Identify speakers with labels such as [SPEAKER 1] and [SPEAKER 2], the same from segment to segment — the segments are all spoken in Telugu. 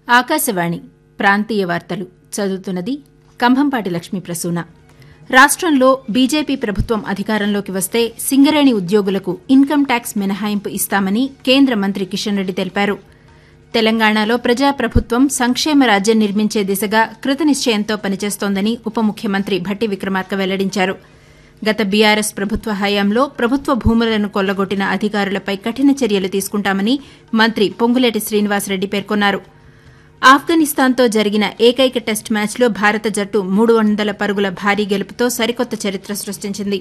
[SPEAKER 1] ఆకాశవాణి ప్రాంతీయ వార్తలు చదువుతున్నది కంభంపాటి లక్ష్మీ ప్రసూన రాష్టంలో బీజేపీ ప్రభుత్వం అధికారంలోకి వస్తే సింగరేణి ఉద్యోగులకు ఇన్కమ్ ట్యాక్స్ మినహాయింపు ఇస్తామని కేంద్ర మంత్రి కిషన్ రెడ్డి తెలిపారు తెలంగాణలో ప్రజాప్రభుత్వం సంక్షేమ రాజ్యం నిర్మించే దిశగా కృతనిశ్చయంతో పనిచేస్తోందని ఉప ముఖ్యమంత్రి భట్టి విక్రమార్క వెల్లడించారు గత బీఆర్ఎస్ ప్రభుత్వ హయాంలో ప్రభుత్వ భూములను కొల్లగొట్టిన అధికారులపై కఠిన చర్యలు తీసుకుంటామని మంత్రి పొంగులేటి శ్రీనివాసరెడ్డి పేర్కొన్నారు ఆఫ్ఘనిస్తాన్తో జరిగిన ఏకైక టెస్ట్ మ్యాచ్లో భారత జట్టు మూడు వందల పరుగుల భారీ గెలుపుతో సరికొత్త చరిత్ర సృష్టించింది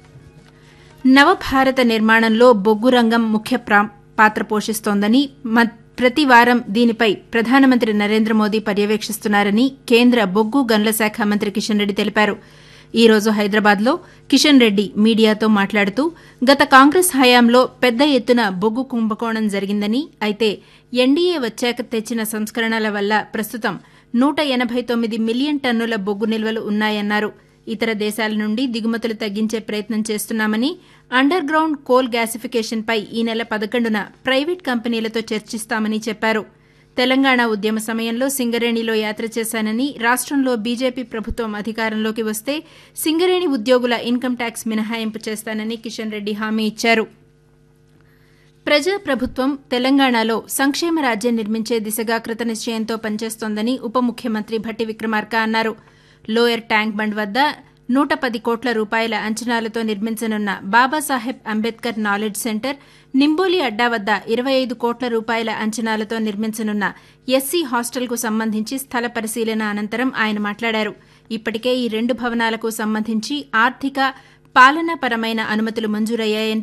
[SPEAKER 1] నవభారత నిర్మాణంలో బొగ్గు రంగం ముఖ్య పాత్ర పోషిస్తోందని ప్రతి వారం దీనిపై ప్రధానమంత్రి నరేంద్ర మోదీ పర్యవేక్షిస్తున్నారని కేంద్ర బొగ్గు గనుల శాఖ మంత్రి కిషన్ రెడ్డి తెలిపారు ఈ రోజు హైదరాబాద్లో కిషన్ రెడ్డి మీడియాతో మాట్లాడుతూ గత కాంగ్రెస్ హయాంలో పెద్ద ఎత్తున బొగ్గు కుంభకోణం జరిగిందని అయితే ఎన్డీఏ వచ్చాక తెచ్చిన సంస్కరణల వల్ల ప్రస్తుతం నూట ఎనబై తొమ్మిది మిలియన్ టన్నుల బొగ్గు నిల్వలు ఉన్నాయన్నారు ఇతర దేశాల నుండి దిగుమతులు తగ్గించే ప్రయత్నం చేస్తున్నామని అండర్ గ్రౌండ్ కోల్ గ్యాసిఫికేషన్పై ఈ నెల పదకొండున ప్రైవేట్ కంపెనీలతో చర్చిస్తామని చెప్పారు తెలంగాణ ఉద్యమ సమయంలో సింగరేణిలో యాత్ర చేశానని రాష్టంలో బీజేపీ ప్రభుత్వం అధికారంలోకి వస్తే సింగరేణి ఉద్యోగుల ఇన్కమ్ ట్యాక్స్ మినహాయింపు చేస్తానని కిషన్ రెడ్డి హామీ ఇచ్చారు ప్రజాప్రభుత్వం తెలంగాణలో సంక్షేమ రాజ్యం నిర్మించే దిశగా కృతనిశ్చయంతో పనిచేస్తోందని ఉప ముఖ్యమంత్రి భట్టి విక్రమార్క అన్నారు లోయర్ ట్యాంక్ బండ్ వద్ద నూట పది కోట్ల రూపాయల అంచనాలతో నిర్మించనున్న బాబాసాహెబ్ అంబేద్కర్ నాలెడ్జ్ సెంటర్ నింబోలి అడ్డా వద్ద ఇరవై ఐదు కోట్ల రూపాయల అంచనాలతో నిర్మించనున్న ఎస్సీ హాస్టల్కు సంబంధించి స్థల పరిశీలన అనంతరం ఆయన మాట్లాడారు ఇప్పటికే ఈ రెండు భవనాలకు సంబంధించి ఆర్థిక పాలనాపరమైన అనుమతులు మంజూరయ్యాయని